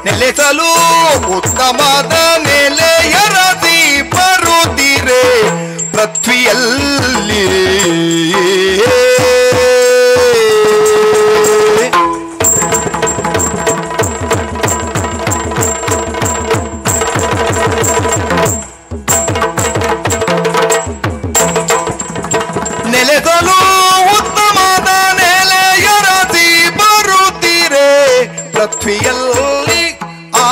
ನೆಲೆಸಲು ಉತ್ತಮದ ನೆಲೆಯರದಿ ಬರುತ್ತಿರೆ ಪೃಥ್ವಿಯಲ್ಲಿ ನೆಲೆಸಲು ಉತ್ತಮದ ನೆಲೆಯರದಿ ಬರುತ್ತಿರೆ ಪೃಥ್ವಿಯಲ್ಲಿ ಆ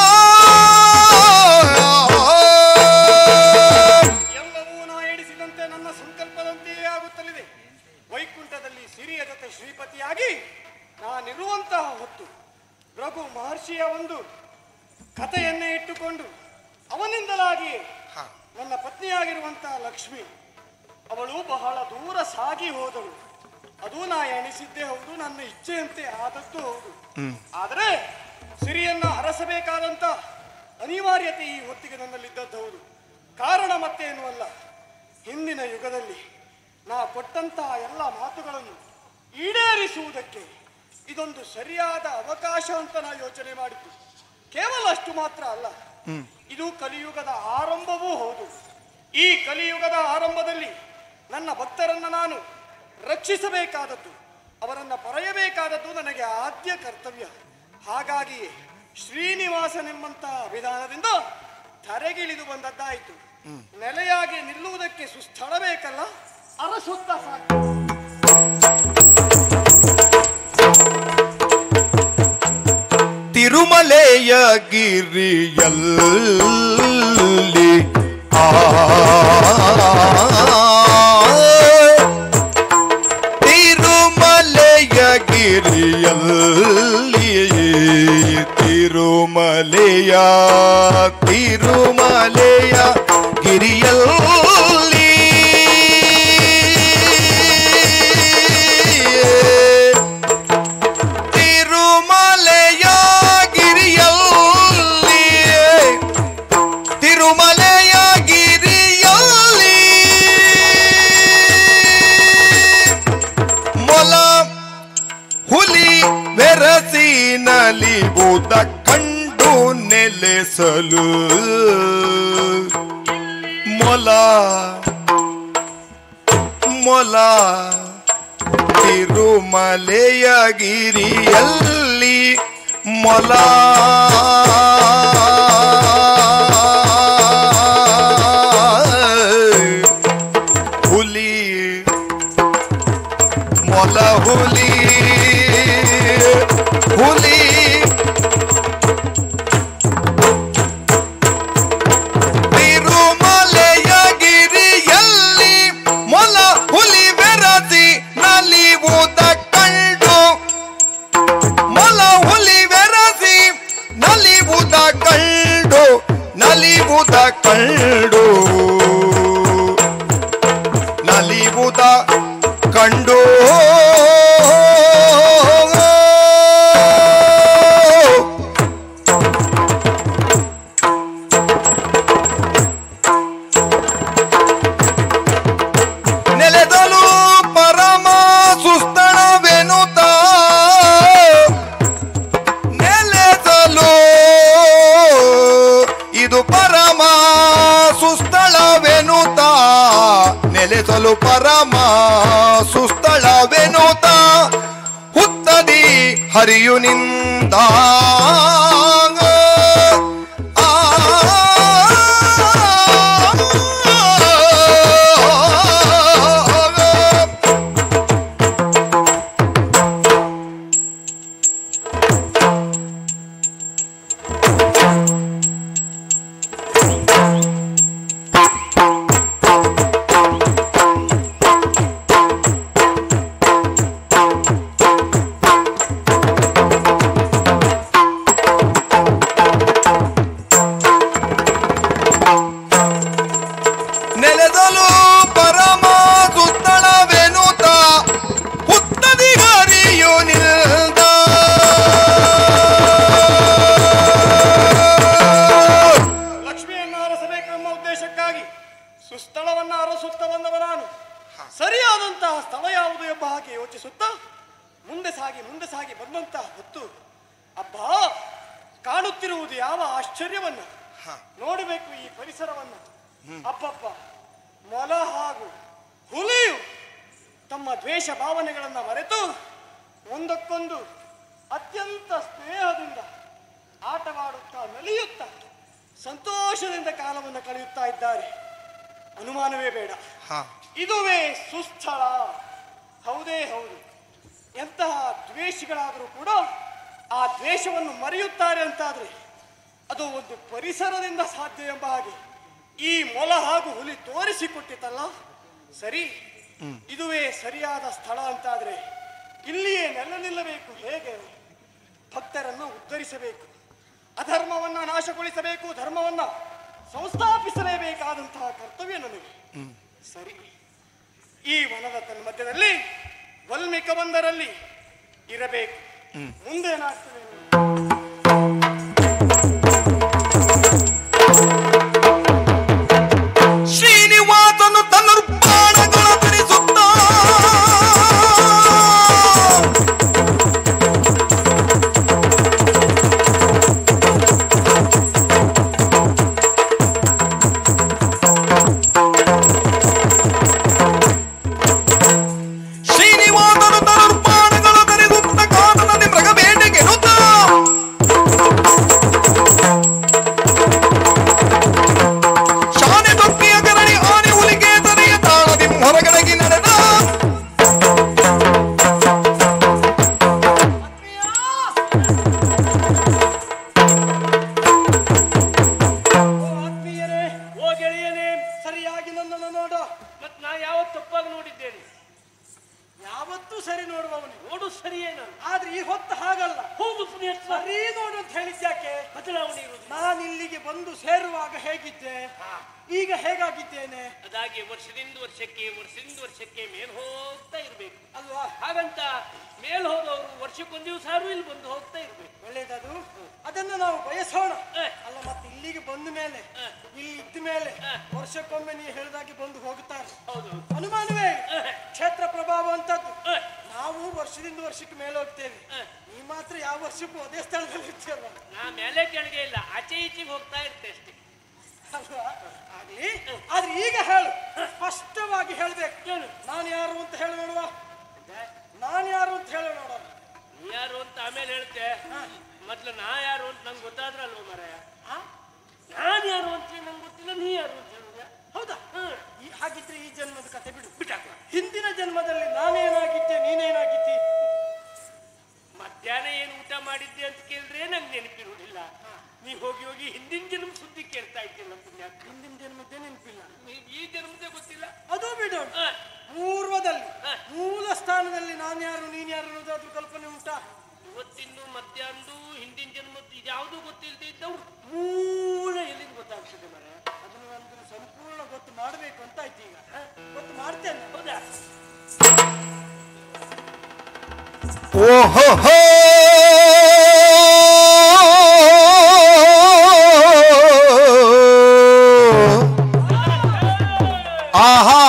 ಎಲ್ಲವೂ ನಾ ಎಣಿಸಿದಂತೆ ನನ್ನ ಸಂಕಲ್ಪದಂತೆಯೇ ಆಗುತ್ತಲಿದೆ ವೈಕುಂಠದಲ್ಲಿ ಸಿರಿಯ ಜೊತೆ ಶ್ರೀಪತಿಯಾಗಿ ನಾನಿರುವಂತಹ ಹೊತ್ತು ರಘು ಮಹರ್ಷಿಯ ಒಂದು ಕಥೆಯನ್ನೇ ಇಟ್ಟುಕೊಂಡು ಅವನಿಂದಲಾಗಿ ನನ್ನ ಪತ್ನಿಯಾಗಿರುವಂತಹ ಲಕ್ಷ್ಮಿ ಅವಳು ಬಹಳ ದೂರ ಸಾಗಿ ಹೋದಳು ಅದು ನಾ ಎಣಿಸಿದ್ದೇ ಹೌದು ನನ್ನ ಇಚ್ಛೆಯಂತೆ ಆದದ್ದು ಹೌದು ಆದರೆ ಸಿರಿಯನ್ನ ಅರಸಬೇಕಾದಂತ ಅನಿವಾರ್ಯತೆ ಈ ಹೊತ್ತಿಗೆ ನನ್ನಲ್ಲಿದ್ದದ್ದು ಹೌದು ಕಾರಣ ಮತ್ತೇನು ಅಲ್ಲ ಹಿಂದಿನ ಯುಗದಲ್ಲಿ ನಾ ಕೊಟ್ಟಂತಹ ಎಲ್ಲ ಮಾತುಗಳನ್ನು ಈಡೇರಿಸುವುದಕ್ಕೆ ಇದೊಂದು ಸರಿಯಾದ ಅವಕಾಶ ಅಂತ ನಾ ಯೋಚನೆ ಮಾಡಿದ್ದು ಕೇವಲ ಅಷ್ಟು ಮಾತ್ರ ಅಲ್ಲ ಇದು ಕಲಿಯುಗದ ಆರಂಭವೂ ಹೌದು ಈ ಕಲಿಯುಗದ ಆರಂಭದಲ್ಲಿ ನನ್ನ ಭಕ್ತರನ್ನ ನಾನು ರಕ್ಷಿಸಬೇಕಾದದ್ದು ಅವರನ್ನ ಪಡೆಯಬೇಕಾದದ್ದು ನನಗೆ ಆದ್ಯ ಕರ್ತವ್ಯ ಹಾಗಾಗಿಯೇ ಶ್ರೀನಿವಾಸನೆಂಬಂತಹ ವಿಧಾನದಿಂದ ಧರೆಗಿಳಿದು ಬಂದದ್ದಾಯಿತು ನೆಲೆಯಾಗಿ ನಿಲ್ಲುವುದಕ್ಕೆ ಸುಸ್ಥಳ ಬೇಕಲ್ಲ ಅರಸುತ್ತ ಸಾಕು ತಿರುಮಲೆಯ ಗಿರಿಯಲ್ಲಿ ಆ ತಿರುಮಲೆಯ ಗಿರಿಯಲ್ಲಿ ತಿರುಮಲೆಯ ತಿರುಮಲೆಯ ಗಿರಿಯಲ್ಲಿ ತಿರುಮಲೆಯ ಗಿರಿಯಲ್ಲಿ ತಿರುಮಲೆಯ ಗಿರಿಯಲ್ಲಿ ಮೊಲ ಹುಲಿ ಬೆರಸಿನಲಿ ಬೂದ ಕಂಡು ನೆಲೆಸಲು ಮೊಲ ಮೊಲ ತಿರುಮಲೆಯ ಗಿರಿಯಲ್ಲಿ ಮೊಲ ಹುಲಿ ಮೊಲ ಹುಲಿ ಹುಲಿ ತಿರುಮಲೆಯ ಗಿರಿಯಲ್ಲಿ ಮೊಲ ಹುಲಿ ಬೆರಸಿ ನಲಿವುದ ಕಂಡು ಮೊಲ ಹುಲಿ ಬೆರಸಿ ನಲಿವುದ ಕಂಡು ನಲಿವುದ ಕಂಡು ನಲಿವುದ ಕಂಡು ನೆಲೆದಲು ಪರಮ ಸುಸ್ತಳವೆನುತ ನೆಲೆದಲು ಇದು ಪರಮ ಸುಸ್ಥಳವೆನುತ ನೆಲೆಸಲು ಪರಮ ಸುಸ್ಥಳವೆನುತ ಹುತ್ತದಿ ಹರಿಯು ನಿಂದ ಕಾಣುತ್ತಿರುವುದು ಯಾವ ಆಶ್ಚರ್ಯವನ್ನ ಹ. ನೋಡಬೇಕು ಈ ಪರಿಸರವನ್ನ ಅಪ್ಪಪ್ಪ ಮೊಲ ಹಾಗೂ ಹುಲಿಯು ತಮ್ಮ ದ್ವೇಷ ಭಾವನೆಗಳನ್ನ ಮರೆತು ಒಂದಕ್ಕೊಂದು ಅತ್ಯಂತ ಸ್ನೇಹದಿಂದ ಆಟವಾಡುತ್ತಾ ನಲಿಯುತ್ತಾ ಸಂತೋಷದಿಂದ ಕಾಲವನ್ನು ಕಳೆಯುತ್ತಾ ಇದ್ದಾರೆ ಅನುಮಾನವೇ ಬೇಡ ಹ ಇದುವೇ ಸುಸ್ಥಳ ಹೌದೇ ಹೌದು ಎಂತಹ ದ್ವೇಷಿಗಳಾದರೂ ಕೂಡ ಆ ದ್ವೇಷವನ್ನು ಮರೆಯುತ್ತಾರೆ ಅಂತಾದ್ರೆ ಅದು ಒಂದು ಪರಿಸರದಿಂದ ಸಾಧ್ಯ ಎಂಬ ಹಾಗೆ ಈ ಮೊಲ ಹಾಗೂ ಹುಲಿ ತೋರಿಸಿಕೊಟ್ಟಿತಲ್ಲ ಸರಿ ಇದುವೇ ಸರಿಯಾದ ಸ್ಥಳ ಅಂತಾದ್ರೆ ಇಲ್ಲಿಯೇ ನೆಲ ನಿಲ್ಲಬೇಕು ಹೇಗೆ ಭಕ್ತರನ್ನು ಉದ್ಧರಿಸಬೇಕು ಅಧರ್ಮವನ್ನ ನಾಶಗೊಳಿಸಬೇಕು ಧರ್ಮವನ್ನ ಸಂಸ್ಥಾಪಿಸಲೇಬೇಕಾದಂತಹ ಕರ್ತವ್ಯ ನನಗೆ ಸರಿ ಈ ವನದ ತನ್ಮಧ್ಯದಲ್ಲಿ ವಲ್ಮಿಕ ಒಂದರಲ್ಲಿ ಇರಬೇಕು ಮುಂದೇನಾಗ್ತದೆ ನೋಡಿ. ಶ್ರೀನಿವಾಸನು ಧನುರ್ಬಾಣಗಳ ಧರಿಸುತ್ತ ಶ್ರೀನಿವಾಸನು ಧನುರ್ಬಾಣಗಳ ಧರಿಸುತ್ತ ಕಾನನಲ್ಲಿ ಮೃಗಬೇಟೆಗೆ ನುಗ್ಗ ಶಾನೆ ತೊಕ್ಕಿಯ ಕರಡಿ ಆನೆ ಹುಲಿಗೆ ತನೆಯ ತಾಳದಿ ಹೊರಗಡೆಗೆ ನಡೆದ ಓ ಆತ್ಮೀಯರೇ ಓ ಗೆಳೆಯನೇ ಸರಿಯಾಗಿ ನನ್ನನ್ನು ನೋಡ ಮತ್ ನಾ ಯಾವತ್ತು ತಪ್ಪಾಗಿ ನೋಡಿದ್ದೇನೆ ಯಾವತ್ತೂ ಸರಿ ನೋಡುವವನು ನೋಡು ಸರಿಯೇ ನಾನು ಆದ್ರೆ ಈ ಹೊತ್ತು ಹಾಗಲ್ಲ ಹೌದು ಪುಣ್ಯಾತ್ಮ ಸರಿ ನೋಡು ಅಂತ ಹೇಳಿದ್ಯಾಕೆ ಬದಲಾವಣೆ ಇರುವುದು ನಾನು ಇಲ್ಲಿಗೆ ಬಂದು ಸೇರುವಾಗ ಹೇಗಿದ್ದೆ ಈಗ ಹೇಗಾಗಿದ್ದೇನೆ ಅದಾಗಿ ವರ್ಷದಿಂದ ವರ್ಷಕ್ಕೆ ವರ್ಷದಿಂದ ವರ್ಷಕ್ಕೆ ಮೇಲ್ ಹೋಗ್ತಾ ಇರ್ಬೇಕು ಅಲ್ವಾ ಹಾಗಂತ ಮೇಲ್ ಹೋದವರು ವರ್ಷಕ್ಕೊಂದ್ ದಿವಸ ಇಲ್ಲಿ ಬಂದು ಹೋಗ್ತಾ ಇರ್ಬೇಕು ಒಳ್ಳೇದದು ಅದನ್ನು ನಾವು ಬಯಸೋಣ ಹ. ಅಲ್ಲ ಮತ್ತೆ ಇಲ್ಲಿಗೆ ಬಂದ ಮೇಲೆ ಹ. ಇಲ್ಲಿ ಇದ್ದ ಮೇಲೆ ಹ. ವರ್ಷಕ್ಕೊಮ್ಮೆ ನೀವು ಹೇಳಿದಾಗೆ ಬಂದು ಹೋಗುತ್ತಾರೆ ಹೌದು ಅನುಮಾನವೇ ಇಲ್ಲ. ಹ. ಕ್ಷೇತ್ರ ಪ್ರಭಾವ ಅಂತದ್ದು ಹ. ನಾವು ವರ್ಷದಿಂದ ವರ್ಷಕ್ಕೆ ಮೇಲೆ ಹೋಗ್ತೇವೆ ಹ. ಈ ಮಾತ್ರ ಯಾವ ವರ್ಷಕ್ಕೂ ಅದೇ ಸ್ಥಳದಲ್ಲಿ ಇರ್ತೇವಲ್ಲ ನಾ ಮೇಲೆ ಕೆಳಗೆ ಇಲ್ಲ ಆಚೆ ಈಚೆಗೆ ಹೋಗ್ತಾ ಇರ್ತೆ ಅಷ್ಟೇ ಅಲ್ವಾ ಆಗ್ಲಿ ಆದ್ರೆ ಈಗ ಹೇಳು ಸ್ಪಷ್ಟವಾಗಿ ಹೇಳ್ಬೇಕು ನಾನು ಯಾರು ಅಂತ ಹೇಳಿ ನೋಡುವ ನಾನು ಯಾರು ಅಂತ ಹೇಳಿ ನೋಡುವ ನೀ ಯಾರು ಅಂತ ಆಮೇಲೆ ಹೇಳ್ತೆ ಮೊದ್ಲು ನಾ ಯಾರು ಅಂತ ನಂಗೆ ಗೊತ್ತಾದ್ರಲ್ವ ಮರಾಯ ನಾನು ಯಾರು ಅಂತ ನಂಗೆ ಗೊತ್ತಿಲ್ಲ ನೀ ಯಾರು ಅಂತ ಹೇಳುದ ಹೌದಾ ಹ್ಮ್ ಈ- ಹಾಗಿದ್ರೆ ಈ ಜನ್ಮದ ಕತೆ ಬಿಡು ಬಿಟ್ಟಾಕ ಹಿಂದಿನ ಜನ್ಮದಲ್ಲಿ ನಾನೇನಾಗಿದ್ದೆ ನೀನೇನಾಗಿದ್ದಿ ಮಧ್ಯಾಹ್ನ ಏನು ಊಟ ಮಾಡಿದ್ದೆ ಅಂತ ಕೇಳಿದ್ರೆ ನಂಗೆ ನೆನಪಿರುವುದಿಲ್ಲ ನೀ ಹೋಗಿ ಹೋಗಿ ಹಿಂದಿನ ಜನ್ಮ ಸುದ್ದಿ ಕೇಳ್ತಾ ಇದ್ದಿಲ್ಲ ಪುಣ್ಯಾತ್ಮ ಹಿಂದಿನ ಜನ್ಮದ್ದೇ ನೆನಪಿಲ್ಲ ನೀ- ಈ ಜನ್ಮದೇ ಗೊತ್ತಿಲ್ಲ ಅದು ಬಿಡೋಣ ಹ. ಪೂರ್ವದಲ್ಲಿ ಹ. ಮೂಲ ಸ್ಥಾನದಲ್ಲಿ ನಾನು ಯಾರು ನೀನ್ ಯಾರು ಅನ್ನೋದಾದ್ರೂ ಕಲ್ಪನೆ ಉಂಟಾ ಇವತ್ತಿಂದು ಮಧ್ಯಾಹ್ನದು ಹಿಂದಿನ ಜನ್ಮದ್ದು ಇದ್ಯಾವುದೂ ಗೊತ್ತಿಲ್ಲದೆ ಇದ್ದವ್ರು ಮೂಲ ಎಲ್ಲಿಂದ ಗೊತ್ತಾಗ್ತದೆ ಮರ ಅದನ್ನು ಒಂದು ಸಂಪೂರ್ಣ ಗೊತ್ತು ಮಾಡಬೇಕು ಅಂತ ಆಯ್ತು ಈಗ ಹ? ಗೊತ್ತು ಮಾಡ್ತೇನೆ ಹೌದಾ ಓಹೋ ಆಹಾ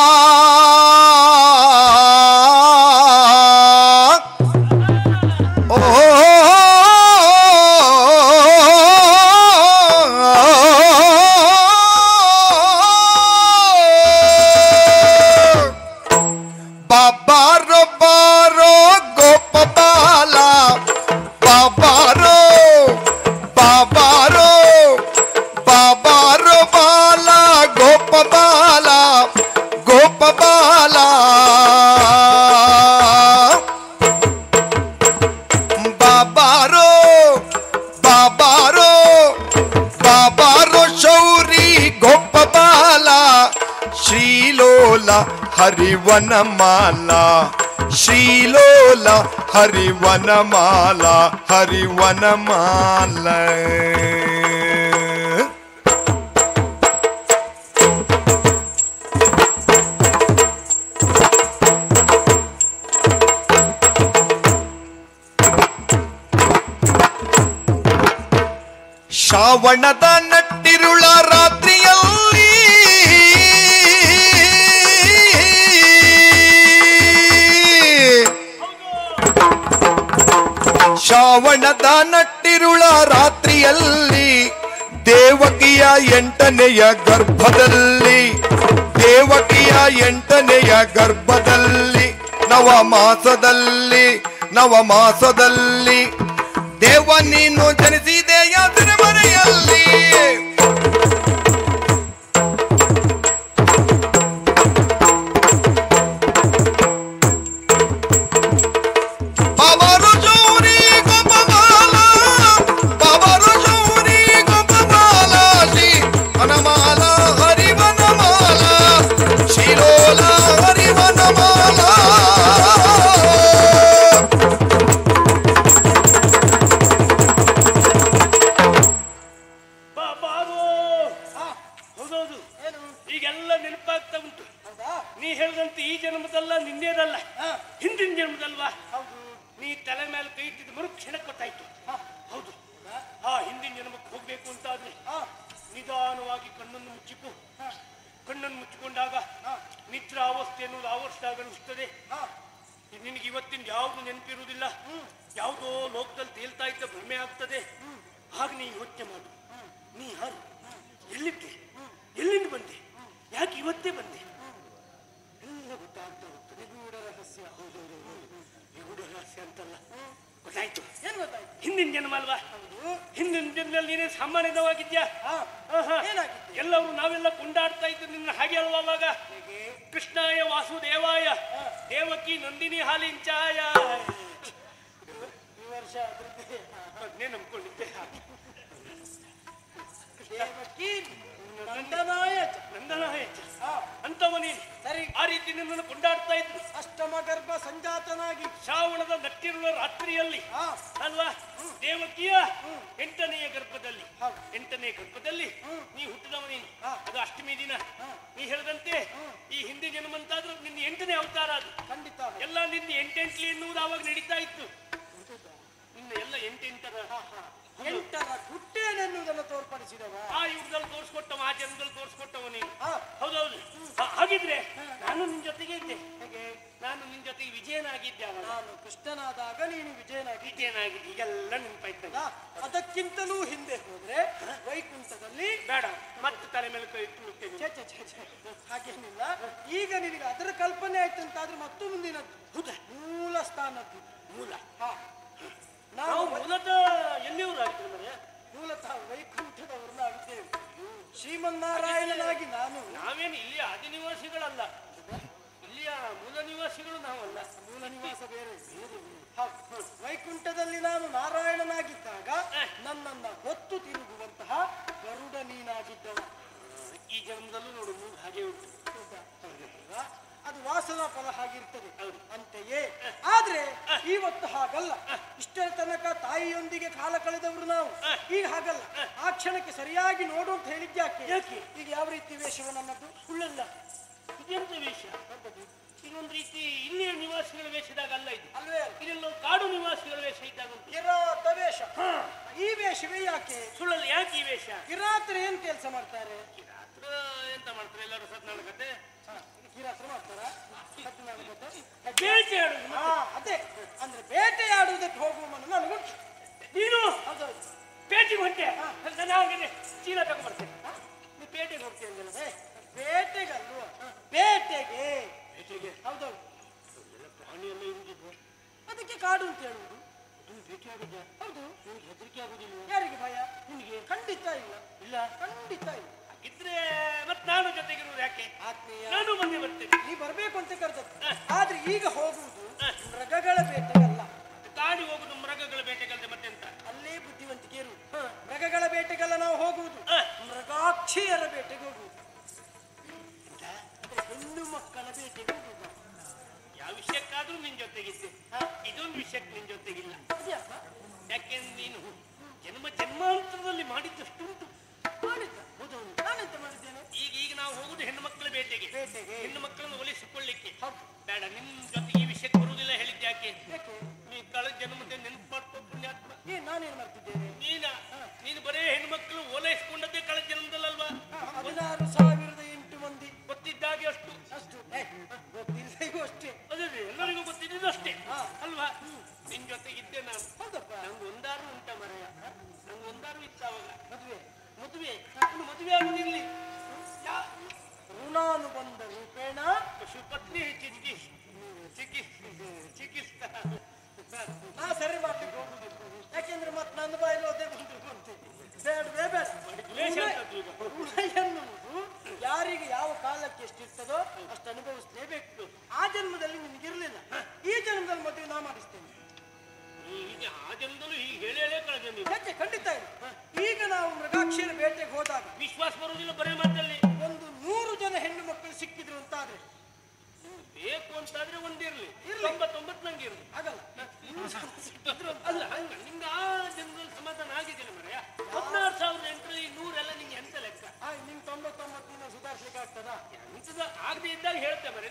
ಬಾಬಾರೋ ಬಾರೋ ಗೋಪಾಲ ಬಾಬಾರೋ ಬಾಬಾರೋ ಬಾಬಾರೋ ಬಾಲ ಗೋಪಾಲ ಗೋಪಾಲ ಬಾಬಾರೋ ಬಾಬಾರೋ ಬಾಬಾರೋ ಶೌರಿ ಗೋಪಾಲ ಶ್ರೀಲೋಲ ಹರಿವನಮಾಲ ಶ್ರೀಲೋಲ ಹರಿವನಮಾಲ ಹರಿವನಮಾಲ ಶ್ರಾವಣದ ನಟ್ಟಿರುಳ ರಾತ್ರಿಯಲ್ಲಿ ಶ್ರಾವಣದ ನಟ್ಟಿರುಳ ರಾತ್ರಿಯಲ್ಲಿ ದೇವಕಿಯ ಎಂಟನೆಯ ಗರ್ಭದಲ್ಲಿ ದೇವಕಿಯ ಎಂಟನೆಯ ಗರ್ಭದಲ್ಲಿ ನವ ಮಾಸದಲ್ಲಿ ನವ ಮಾಸದಲ್ಲಿ ದೇವ ನೀನು ಜನಿಸಿದೆಯ ಸಿರಿಮನೆಯಲ್ಲಿ ಬಾಬಾರು ಜೋರಿ ಗೋಪಮಾಲ ಬಾಬಾರು ಜೋರಿ ಗೋಪಮಾಲ ಶ್ರೀ ವನಮಾಲ ಹರಿವನಮಾಲ ಶಿರೋಲ ಹರಿವನಮಾಲ ಬಾ ಬಾಬು ಆ, ಹೌದೌದು ಏನು ಈಗೆಲ್ಲ ನೆನಪಾಗ್ತಾ ಉಂಟು ಹೌದಾ ನೀ ಹೇಳಿದಂತೆ ಈ ಜನ್ಮದಲ್ಲ ನಿನ್ನೇದಲ್ಲ ಹಾ. ಹಿಂದಿನ ಜನ್ಮದಲ್ವಾ ಹೌದು ನೀ ತಲೆ ಮೇಲೆ ಕೈ ಇಟ್ಟಿದ್ದು ಮರು ಕ್ಷಣಕ್ಕೆ ಗೊತ್ತಾಯ್ತು ಹಾ, ಹೌದು ಆ ಹಿಂದಿನ ಜನ್ಮಕ್ಕೆ ಹೋಗ್ಬೇಕು ಅಂತ ಆದ್ರೆ ಹಾ, ನಿಧಾನವಾಗಿ ಕಣ್ಣನ್ನು ಮುಚ್ಚಿಕು ಹಾ, ಕಣ್ಣನ್ನು ಮುಚ್ಚಿಕೊಂಡಾಗ ಹಾ, ನಿದ್ರ ಅವಸ್ಥೆ ಎನ್ನುವುದು ಆವರಿಸಿದಾಗ ಅನಿಸ್ತದೆ ಹಾ. ನಿನಗೆ ಇವತ್ತಿನ ಯಾವುದು ನೆನಪಿರುವುದಿಲ್ಲ ಯಾವುದೋ ಲೋಕದಲ್ಲಿ ತೇಲ್ತಾ ಇದ್ದ ಭ್ರಮೆ ಆಗ್ತದೆ ಆಗ ನೀ ಯೋಚನೆ ಮಾಡು ನೀ ಯಾರು ಎಲ್ಲಿದ್ದೆ ಎಲ್ಲಿಂದ ಬಂದೆ ಯಾಕೆ ಇವತ್ತೇ ಬಂದೆ ಎಲ್ಲ ಗೊತ್ತಾಗ್ತಾ ಹೋಗ್ತದೆ ನಿಗೂಢ ರಹಸ್ಯ ಹೌದು ಹೌದು, ಹೌದು. ನಿಗೂಢ ರಹಸ್ಯ ಅಂತಲ್ಲ ಗೊತ್ತಾಯ್ತು ಏನ್ ಗೊತ್ತಾಯ್ತು ಹಿಂದಿನ ಜನ್ಮ ಅಲ್ವಾ ಹೌದು ಹಿಂದಿನ ಜನ್ಮದಲ್ಲಿ ನೀನೇ ಸಾಮಾನ್ಯವಾಗಿದ್ಯಾ ಹಾ, ಆಹಾ. ಏನಾಗಿತ್ತು? ಎಲ್ಲರೂ ನಾವೆಲ್ಲ ಕೊಂಡಾಡ್ತಾ ಇದ್ದು ನಿನ್ನ ಹಾಗೆ ಅಲ್ವಾ ಅವಾಗ ಹೇಗೆ ಕೃಷ್ಣಾಯ ವಾಸುದೇವಾಯ ದೇವಕಿ ನಂದಿನಿ ಹಾಲಿಂಚಾಯ ಈ ವರ್ಷ ಅದ್ರದ್ದೇ ಅದನ್ನೇ ನಂಬ್ಕೊಂಡಿದ್ದೆ ದೇವಕಿ ನಂದನಾಯ ಚ. ನಂದನಾಯ ಹಾ, ಅಂತವ ನೀನು ಸರಿ ಆ ರೀತಿ ನಿನ್ನನ್ನು ಕೊಂಡಾಡ್ತಾ ಇದ್ರು ಅಷ್ಟಮ ಗರ್ಭ ಸಂಜಾತನಾಗಿ ಶ್ರಾವಣದ ನಟ್ಟಿರುವ ರಾತ್ರಿಯಲ್ಲಿ ಹಾ ಅಲ್ವಾ ದೇವಕಿಯ ಎಂಟನೆಯ ಗರ್ಭದಲ್ಲಿ ಹೌದು. ಎಂಟನೇ ಗರ್ಭದಲ್ಲಿ ನೀ ಹುಟ್ಟಿದವ ನೀನು ಹಾ. ಅದು ಅಷ್ಟಮಿ ದಿನ ನೀ ಹೇಳಿದಂತೆ ಈ ಹಿಂದೆ ಜನ್ಮಂತಾದ್ರೂ ನಿನ್ನ ಎಂಟನೇ ಅವತಾರ ಅದು ಖಂಡಿತ ಎಲ್ಲ ನಿನ್ನ ಎಂಟೆಂಟ್ಲಿ ಎನ್ನುವುದು ಆವಾಗ ನಡೀತಾ ಇತ್ತು ನಿನ್ನ ಎಲ್ಲ ಎಂಟೆಂಟರ ಎಂಟರ ಹುಟ್ಟೇನೆನ್ನುವುದನ್ನು ತೋರ್ಪಡಿಸಿದವ ಆ ಯುಗದಲ್ಲಿ ತೋರಿಸ್ಕೊಟ್ಟವ ಆ ಜನ್ಮದಲ್ಲಿ ತೋರಿಸ್ಕೊಟ್ಟವ ನೀನು ಹಾ ಹೌದೌದು ಹಾ- ಹಾಗಿದ್ರೆ ನಾನು ನಿನ್ ಜೊತೆಗೆ ಇದ್ದೆ ಹೇಗೆ ನಾನು ನಿನ್ ಜೊತೆಗೆ ವಿಜಯನಾಗಿದ್ದೆ ಅವಾಗ ನಾನು ಕೃಷ್ಣನಾದಾಗ ನೀನು ವಿಜಯನಾಗಿ ವಿಜಯನಾಗಿದ್ದೆ ಈಗೆಲ್ಲ ನೆನಪಾಯ್ತದೆ ಅಲ್ಲ, ಅದಕ್ಕಿಂತಲೂ ಹಿಂದೆ ಹೋದ್ರೆ ವೈಕುಂಠದಲ್ಲಿ ಬೇಡ ಮತ್ತೆ ತಲೆ ಮೇಲೆ ಕೈ ಇಟ್ಟು ಬಿಡ್ತೇನೆ ಛೆ, ಛೆ, ಛೆ, ಛೆ. ಹಾಗೇನಿಲ್ಲ ಈಗ ನಿನಗೆ ಅದರ ಕಲ್ಪನೆ ಆಯ್ತು ಅಂತಾದ್ರೆ ಮತ್ತು ಮುಂದಿನದ್ದು ಹೌದಾ ಮೂಲ ಸ್ಥಾನದ್ದು ಮೂಲ ಹಾ ನಾವು ನಾವು ಮೂಲತಃ ಎಲ್ಲಿಯವರು ಆಗ್ತದೆ ಮರೆ ಮೂಲತಃ ವೈಕುಂಠದವರನ್ನಾಗಿದ್ದೇವೆ ಶ್ರೀಮನ್ನಾರಾಯಣನಾಗಿ ನಾನು ನಾವೇನು ಇಲ್ಲಿಯ ಆದಿನಿವಾಸಿಗಳಲ್ಲ ಇಲ್ಲಿಯ ಮೂಲ ನಿವಾಸಿಗಳು ನಾವಲ್ಲ ಮೂಲ ನಿವಾಸ ಬೇರೆ ಹೌದು. ವೈಕುಂಠದಲ್ಲಿ ನಾನು ನಾರಾಯಣನಾಗಿದ್ದಾಗ ನನ್ನನ್ನ ಹೊತ್ತು ತಿರುಗುವಂತಹ ಗರುಡ ನೀನಾಗಿದ್ದವ ಈ ಜನ್ಮದಲ್ಲೂ ನೋಡು ಮೂರು ಹಾಗೆ ಉಂಟು ಹೌದಾ? ಅಲ್ವಾ? ಅದು ವಾಸನಾ ಫಲ ಹಾಗಿರ್ತದೆ ಹೌದು. ಅಂತೆಯೇ ಆದ್ರೆ ಇವತ್ತು ಹಾಗಲ್ಲ ಇಷ್ಟರ ತನಕ ತಾಯಿಯೊಂದಿಗೆ ಕಾಲ ಕಳೆದವರು ನಾವು ಈಗ ಹಾಗಲ್ಲ ಆ ಕ್ಷಣಕ್ಕೆ ಸರಿಯಾಗಿ ನೋಡು ಅಂತ ಹೇಳಿದ್ಯಾಕೆ ಯಾಕೆ? ಈಗ ಯಾವ ರೀತಿ ವೇಷವು ನನ್ನದು ಸುಳ್ಳಲ್ಲ ಇದೆಂತ ವೇಷ ಇದೊಂದು ರೀತಿ ಇಲ್ಲಿಯ ನಿವಾಸಿಗಳ ವೇಷದಾಗ ಅಲ್ಲ ಇದು ಅಲ್ವೇ ಇದೆಲ್ಲ ಕಾಡು ನಿವಾಸಿಗಳ ವೇಷ ಇದ್ದಾಗ ಉಂಟು ಕಿರಾತ ವೇಷ ಈ ವೇಷವೇ ಯಾಕೆ ಸುಳ್ಳಲ್ಲ ಯಾಕೆ ಈ ವೇಷ ಕಿರಾತರು ಏನ್ ಕೆಲಸ ಮಾಡ್ತಾರೆ ರಾತ್ರ ಎಂತ ಮಾಡ್ತಾರೆ ಎಲ್ಲರೂ ಸತ್ನಾರಾಯಣ ಕತೆ ಕಿರಾತರು ಮಾಡ್ತಾರ ಸತ್ಯನಾರಾಯಣ ಕಥೆ? ಬೇಟೆ ಆಡುದು ಹಾ ಅದೇ ಅಂದ್ರೆ ಬೇಟೆಯಾಡುವುದಕ್ಕೆ ಹೋಗುವವನು ನನಗುಂಟು ನೀನು ಹೌದೌದು ಪೇಟೆಗೆ ಹೊಂಟೆ ನಾನು ಹಾಗೆ ಚೀಲ ತಗೊಂಡ್ಬರ್ತೇನೆ ನೀವು ಪೇಟೆಗೆ ಹೋಗ್ತೀಯ ಅಂದಲ್ಲ ಏ, ಬೇಟೆಗಲ್ವ ಬೇಟೆಗೆ ಪೇಟೆಗೆ ಹೌದೌದು ಎಲ್ಲ ಪ್ರಾಣಿ ಎಲ್ಲ ಇರುದಿದ್ದು ಅದಕ್ಕೆ ಕಾಡು ಅಂತ ಹೇಳುವುದು ಅದನ್ನು ಭೇಟಿ ಆಗುದ ಹೌದು ನಿಮ್ಗೆ ಹೆದರಿಕೆ ಆಗುದಿಲ್ಲ ಯಾರಿಗೆ ಭಯ ನಿನಗೆ ಖಂಡಿತ ಇಲ್ಲ ಇಲ್ಲ ಖಂಡಿತ ಇಲ್ಲ ಹಾಗಿದ್ರೆ ಮತ್ ನಾನು ಜೊತೆಗಿರುವುದು ಯಾಕೆ ಆತ್ಮೀಯ ನಾನು ಬಂದೇ ಬರ್ತೇನೆ ನೀ ಬರ್ಬೇಕು ಅಂತ ಕರೆದದ್ದು ಆದ್ರೆ ಈಗ ಹೋಗುವುದು ಮೃಗಗಳ ಬೇಟೆಗಲ್ಲ ಗಾಡಿ ಹೋಗುದು ಮೃಗಗಳ ಬೇಟೆಗಲ್ದೆ ಮತ್ತೆಂತ ಅಲ್ಲೇ ಬುದ್ಧಿವಂತಿಕೆ ಇರುವುದು ಮೃಗಗಳ ಬೇಟೆಗೆಲ್ಲ ನಾವು ಹೋಗುವುದು ಹ. ಮೃಗಾಕ್ಷಿಯರ ಬೇಟೆಗೆ ಹೋಗುವುದು ಅಂದ್ರೆ ಹೆಣ್ಣು ಮಕ್ಕಳ ಬೇಟೆಗೆ ಹೋಗುವುದು ನಾವು. ಯಾವ ವಿಷಯಕ್ಕಾದ್ರೂ ನಿನ್ ಜೊತೆಗಿದ್ದೆ ಇದೊಂದು ವಿಷಯಕ್ಕೆ ನಿನ್ ಜೊತೆಗಿಲ್ಲ ಅದ್ಯಾಕ? ಯಾಕೆಂದ್ರೆ ನೀನು ಜನ್ಮ ಜನ್ಮಾಂತರದಲ್ಲಿ ಮಾಡಿದ್ದಷ್ಟುಂಟು ಮಾಡಿದ್ದ ಹೌದೌದು ನಾನೆಂತ ಮಾಡಿದ್ದೇನೆ ಈಗ ಈಗ ನಾವು ಹೋಗುದು ಹೆಣ್ಣು ಮಕ್ಕಳ ಬೇಟೆಗೆ ಬೇಟೆಗೆ ಹೆಣ್ಣು ಮಕ್ಕಳನ್ನು ಒಲಿಸಿಕೊಳ್ಳಿಕ್ಕೆ ಹೌದು ಬೇಡ ನಿಮ್ ಜೊತೆಗೆ ಈ ವಿಷಯಕ್ಕೆ ಬರುವುದಿಲ್ಲ ಹೇಳಿದ್ದೆ ಯಾಕೆ ಯಾಕೆ ನೀ ಕಳೆದ ಜನ್ಮದ ನೆನಪು ಮಾಡ್ಕೋ ಪುಣ್ಯಾತ್ಮ ಏ ನಾನೇನ್ ಮಾಡ್ತಿದ್ದೇನೆ ನೀನ ನೀನು ಬರೇ ಹೆಣ್ಣು ಮಕ್ಕಳು ಓಲೈಸಿಕೊಂಡದ್ದೇ ಕಳೆದ ಜನ್ಮದಲ್ಲಲ್ವಾ ಹದಿನಾರು ಸಾವಿರದ ಎಂಟು ಮಂದಿ ಗೊತ್ತಿದ್ದಾಗೆ ಅಷ್ಟು ಅಷ್ಟು ಏ, ಗೊತ್ತಿಲ್ಲದೆಯೂ ಅಷ್ಟೇ ಅದೇ ಎಲ್ಲರಿಗೂ ಗೊತ್ತಿದ್ದು ಅಷ್ಟೇ ಹಾ. ಅಲ್ವಾ ನಿನ್ ಜೊತೆಗಿದ್ದೆ ನಾನು ಹೌದಪ್ಪ ಇನ್ನು ಮದುವೆ ಆಗುದಿರ್ಲಿ ಯಾ- ಋಣಾನುಬಂಧ ರೂಪೇಣ ಪಶುಪತ್ನಿ ಚಿಕ್ಕಿ ಚಿಕ್ಕಿ ಚಿಕಿತ್ಸಾ ನಾ ಸರಿ ಮಾಡ್ಲಿಕ್ಕೆ ಹೋಗುದಿಲ್ಲ ಯಾಕೆಂದ್ರೆ ಮತ್ತೆ ನನ್ನ ಬಾಯಲ್ಲಿ ಅದೇ ಬಂದು ಬಂತೀನಿ ಬೇಡವೇ ಬೇಡ ದ್ವೇಷ ಅಂತದ್ದು ಈಗ. ಋಣ ಎನ್ನುವುದು ಯಾರಿಗೆ ಯಾವ ಕಾಲಕ್ಕೆ ಎಷ್ಟಿರ್ತದೋ ಅಷ್ಟು ಅನುಭವಿಸಲೇಬೇಕು ಆ ಜನ್ಮದಲ್ಲಿ ನಿನಗಿರ್ಲಿಲ್ಲ ಈ ಜನ್ಮದಲ್ಲಿ ಮದುವೆ ನಾ ಮಾಡಿಸ್ತೇನೆ ಈಗ ಆ ಜನದಲ್ಲೂ ಹೀಗೆ ಹೇಳಿ ಹೇಳೇ ಕಳೆದ ನೀವು ಯಾಕೆ ಖಂಡಿತ ಇಲ್ಲ ಈಗ ನಾವು ಮೃಗಾಕ್ಷರ ಬೇಟೆಗೆ ಹೋದಾಗ ವಿಶ್ವಾಸ ಬರುವುದಿಲ್ಲ ಬರೇ ಮಾತಲ್ಲಿ ಒಂದು ನೂರು ಜನ ಹೆಣ್ಣು ಮಕ್ಕಳು ಸಿಕ್ಕಿದ್ರು ಅಂತಾದ್ರೆ ಬೇಕು ಅಂತಾದ್ರೆ ಒಂದಿರ್ಲಿ ಇರ್ಲಿ. ತೊಂಬತ್ತೊಂಬತ್ತು ನಂಗೆ ಇರ್ಲಿ ಆಗಲ್ಲ ನೂರು ಜನ ಸಿಕ್ಕಿದ್ರು ಅಂತ ಅಲ್ಲ ಹಂಗ ನಿಂಗೆ ಆ ಜನರಲ್ಲಿ ಸಮಾಧಾನ ಆಗಿದ್ದಿಲ್ಲ ಮರೆಯ ಹದಿನಾರು ಸಾವಿರದ ಎಂಟರಲ್ಲಿ ನೂರೆಲ್ಲ ನಿಂಗೆ ಎಂತ ಲೆಕ್ಕ ಆ, ನಿಂಗೆ ತೊಂಬತ್ತೊಂಬತ್ತು ದಿನ ಸುಧಾರಿಸ್ಲಿಕ್ಕೆ ಆಗ್ತದಾ ಎಂತದ ಆಗದೆ ಇದ್ದಾಗ ಹೇಳ್ತೆ ಮರೆ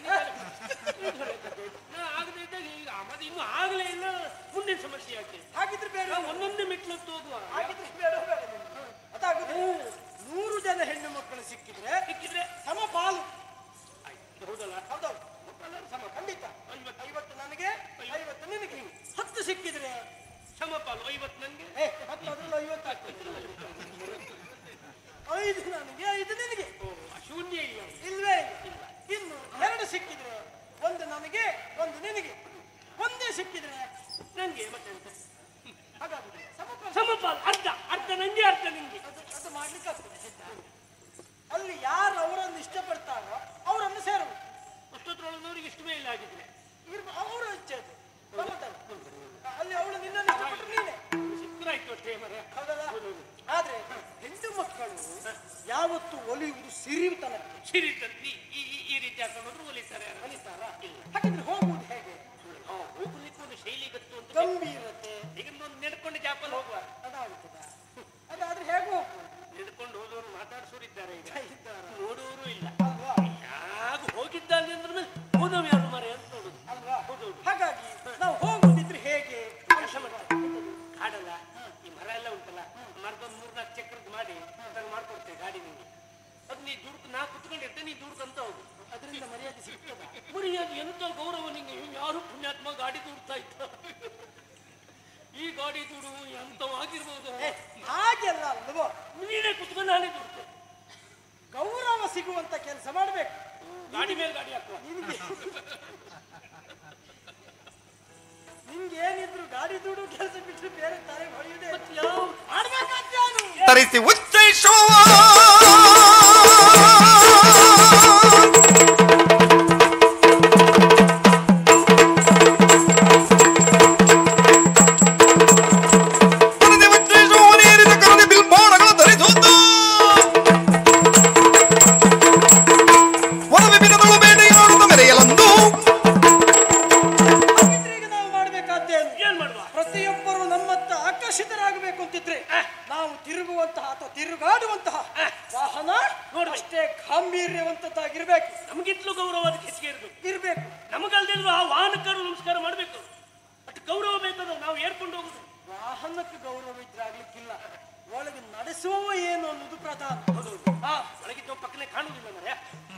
ಆಗದೆ ಇದ್ದಾಗ ಈಗ ಮತ್ತೆ ಇನ್ನು ಆಗಲೇ ಇಲ್ಲ ಮುಂದಿನ ಸಮಸ್ಯೆ ಯಾಕೆ ಹಾಗಿದ್ರೆ ಬೇಡ ನಾವು ಒಂದೊಂದೇ ಮೆಟ್ಲತ್ತು ಹೋಗುವ ಹಾಗಿದ್ರೆ ಬೇಡ ಬೇಡ ನಿಮ್ಗೆ. ಅದಾಗುದು ನೂರು ಜನ ಹೆಣ್ಣು ಮಕ್ಕಳು ಸಿಕ್ಕಿದ್ರೆ ಸಿಕ್ಕಿದ್ರೆ ಸಮ ಪಾಲು ಆಯ್ತು ಹೌದಲ್ಲ ಹೌದೌದು ಎಲ್ಲರೂ ಸಮ ಖಂಡಿತ ಐವತ್ತು ಐವತ್ತು ನನಗೆ ಐವತ್ತು ನಿನಗೆ ಹತ್ತು ಸಿಕ್ಕಿದ್ರೆ ಸಮಪಾಲು ಐವತ್ತು ನಂಗೆ ಏ ಹತ್ತು ಅದ್ರಲ್ಲಿ ಐವತ್ತು ಆಗ್ತದೆ ಐದು ನನಗೆ ಐದು ನಿನಗೆ ಓ ಶೂನ್ಯ ಇಲ್ಲ ಇಲ್ವೇ ಇಲ್ಲ ಇನ್ನು ಎರಡು ಸಿಕ್ಕಿದ್ರೆ ಒಂದು ನನಗೆ ಒಂದು ನಿನಗೆ ಒಂದೇ ಸಿಕ್ಕಿದ್ರೆ ನಂಗೆ ಮತ್ತೆ ಎಂತ ಹಾಗಾಗುದು ಸಮಪಾಲು ಸಮಪಾಲು ಅರ್ಧ ಅರ್ಧ ನಂಗೆ ಅರ್ಧ ನಿಂಗೆ ಅದು ಅದು ಮಾಡ್ಲಿಕ್ಕೆ ಆಗ್ತದೆ ಆಯ್ತಾ? ಅಲ್ಲಿ ಯಾರು ಅವರನ್ನು ಇಷ್ಟಪಡ್ತಾರೋ ಅವರನ್ನು ಸೇರುವುದು ಅಷ್ಟೊತ್ತರೊಳನವರಿಗೆ ಇಷ್ಟು ಮೇಲೆ ಆಗಿದ್ರೆ ಇರ್ಬ ಅವರ ಇಚ್ಛೆ ಅದು ಸಮತಲ. ಅಲ್ಲಿ ಅವಳು ನಿನ್ನನ್ನು ಇಷ್ಟಪಟ್ಟರು ನೀನೆ ಸಿಕ್ಕರಾಯ್ತು ಅಷ್ಟೇ ಮರೆ ಹೌದಲ್ಲ ಆದ್ರೆ ಹೆಣ್ಣು ಮಕ್ಕಳು ಯಾವತ್ತು ಒಲಿಯುವುದು ಸಿರಿತನಕ್ಕೆ ಸಿರಿತಂತಿ ಈ ಈ- ಈ ರೀತಿ ಹಾಕೊಂಡು ಹೋದ್ರು ಒಲಿತಾರೆ ಯಾರು? ಕಲಿತಾರ ಹಾಗಿದ್ರೆ ಹೋಗುವುದು ಹೇಗೆ ಹಾ, ಹೋಗ್ಲಿಕ್ಕೆ ಒಂದು ಶೈಲಿ ಗೊತ್ತು ಅಂತ ಗಂಭೀರತೆ ಈಗ ಒಂದು ನೆಡ್ಕೊಂಡು ಜಾಪಲ್ ಹೋಗುವ ಅದಾಗುತ್ತದ ಅದಾದ್ರೆ ಹೇಗೆ ಹೋಗ್ಬೋದು ನೆಡ್ಕೊಂಡು ಹೋದವರು ಮಾತಾಡ್ಸೋರಿದ್ದಾರೆ ಈಗ ಇದ್ದಾರ ನೋಡುವವರು ಇಲ್ಲ ಅಲ್ವಾ ಯಾಗ ಹೋಗಿದ್ದಾನೆ ಅಂದ್ರೆ ಮೇಲೆ ಹೋದವ್ ಯಾರು ಮರೆ ಅಂತ ನೋಡುದು ಅಲ್ವಾ ಹೌದೌದು. ಹಾಗಾಗಿ ನಾವು ಹೋಗುದಿದ್ರೆ ಹೇಗೆ ಕೆಲಸ ಮಾಡ್ತಾರೆ ಕಾಡಲ್ಲ ಈ ಮರ ಎಲ್ಲ ಉಂಟಲ್ಲ ಮರದೊಂದು ಮೂರ್ನಾಲ್ಕು ಚಕ್ರದ್ದು ಮಾಡಿ ಅದನ್ನು ಮಾಡ್ಕೊಡ್ತೇವೆ ಗಾಡಿ ನಿಂಗೆ ಅದು ನೀ ದುಡ್ಡು ನಾ ಕುತ್ಕೊಂಡಿರ್ತೇನೆ ನೀ ದುಡ್ಡು ಅಂತ ಹೋಗು ಅದರಿಂದ ಮರ್ಯಾದೆ ಸಿಗ್ತದ ಬರೀ ಅದು ಎಂತ ಗೌರವ ನಿಂಗೆ ಇವ್ನು ಯಾರು ಪುಣ್ಯಾತ್ಮ ಗಾಡಿ ದೂಡ್ತಾ ಇದ್ದ ಈ ಗಾಡಿ ದೂಡು ಎಂತವಾಗಿರ್ಬೋದು ಏ, ಹಾಗೆಲ್ಲ ಅಲ್ವೋ ನೀನೇ ಕುತ್ಕೊಂಡು ನಾನೇ ದುಡ್ತೆ ಗೌರವ ಸಿಗುವಂತ ಕೆಲಸ ಮಾಡ್ಬೇಕು ಗಾಡಿ ಮೇಲೆ ಗಾಡಿ ಹಾಕುವ ನಿನ್ಗೆ ನಿಮ್ಗೆ ಏನಿದ್ರು ಗಾಡಿ ದುಡು ಕೆಲಸ ಬಿಟ್ಟು ಬೇರೆ ತಾರೆ ಹೊಳೆಯುವುದೇ ಇಲ್ಲ. ಯಾವ ಮಾಡ್ಬೇಕಾದ್ಯಾನು? ತರಿಸಿ ಉಚ್ಚೈಸುವ ಕರದಿ ಉಚ್ಚೈಸುವ ನೀರಿನ ಕರದಿ ಬಿಲ್ಬಾಣಗಳ ಧರಿಸುವುದು ವನವಿಪಿನದಳು ಬೇಟೆಯಾಡುತ್ತ ಮೆರೆಯಲಂದು ಹಾಗಿದ್ರೆ ಈಗ ನಾವು ಮಾಡ್ಬೇಕಾದ್ದೇನು ಏನ್ ಮಾಡುವ ಪ್ರತಿಯೊಬ್ಬರು ನಮ್ಮತ್ತ ಆಕರ್ಷಿತರಾಗಬೇಕು ಅಂತಿದ್ರೆ ನಾವು ತಿರುಗುವಂತಹ ಅಥವಾ ತಿರುಗಾಡುವಂತಹ ವಾಹನ ನೋಡ್ಬೇಕು. ಅಷ್ಟೇ ಗಾಂಭೀರ್ಯವಂತದ್ದಾಗಿರ್ಬೇಕು ನಮಗಿಂತಲೂ ಗೌರವ ಅದಕ್ಕೆ ಹೆಚ್ಚಿಗೆ ಇರಬೇಕು ಇರ್ಬೇಕು ನಮಗಲ್ದಿದ್ರು ಆ ವಾಹನಕ್ಕರು ನಮಸ್ಕಾರ ಮಾಡಬೇಕು ಅಷ್ಟು ಗೌರವ ಬೇಕದ ನಾವು ಏರ್ಕೊಂಡು ಹೋಗುದು ವಾಹನಕ್ಕೆ ಗೌರವ ಇದ್ರೆ ಆಗ್ಲಿಕ್ಕಿಲ್ಲ ಒಳಗೆ ನಡೆಸುವವ ಏನು ಅನ್ನೋದು ಪ್ರಧಾನ ಹಾ ಒಳಗಿದ್ದ ಪಕ್ಕನೆ ಕಾಣುವುದಿಲ್ಲ ಮರ